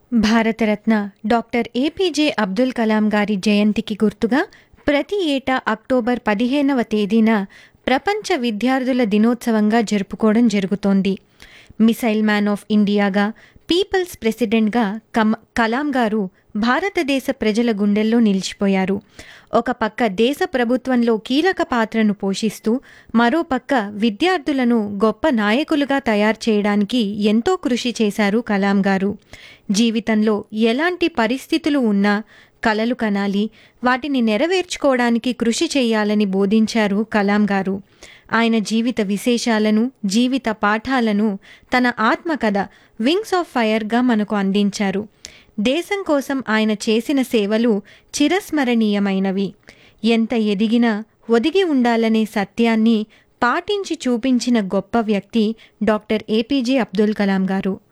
Bharat Ratna doctor APJ Abdul Kalam gari జయంతికి గుర్తుగా ప్రతి ఏటా అక్టోబర్ పదిహేనవ తేదీన ప్రపంచ విద్యార్థుల దినోత్సవంగా జరుపుకోవడం జరుగుతోంది మిసైల్ మ్యాన్ ఆఫ్ ఇండియాగా పీపుల్స్ ప్రెసిడెంట్గా కమ కలాం గారు భారతదేశ ప్రజల గుండెల్లో నిలిచిపోయారు ఒక పక్క దేశ ప్రభుత్వంలో కీలక పాత్రను పోషిస్తూ మరో పక్క విద్యార్థులను గొప్ప నాయకులుగా తయారు చేయడానికి ఎంతో కృషి చేశారు కలాం గారు జీవితంలో ఎలాంటి పరిస్థితులు ఉన్నా కలలు కనాలి వాటిని నెరవేర్చుకోవడానికి కృషి చేయాలని బోధించారు కలాం గారు ఆయన జీవిత విశేషాలను జీవిత పాఠాలను తన ఆత్మకథ వింగ్స్ ఆఫ్ ఫైర్గా మనకు అందించారు దేశం కోసం ఆయన చేసిన సేవలు చిరస్మరణీయమైనవి ఎంత ఎదిగినా ఒదిగి ఉండాలనే సత్యాన్ని పాటించి చూపించిన గొప్ప వ్యక్తి డాక్టర్ ఏపీజే అబ్దుల్ కలాం గారు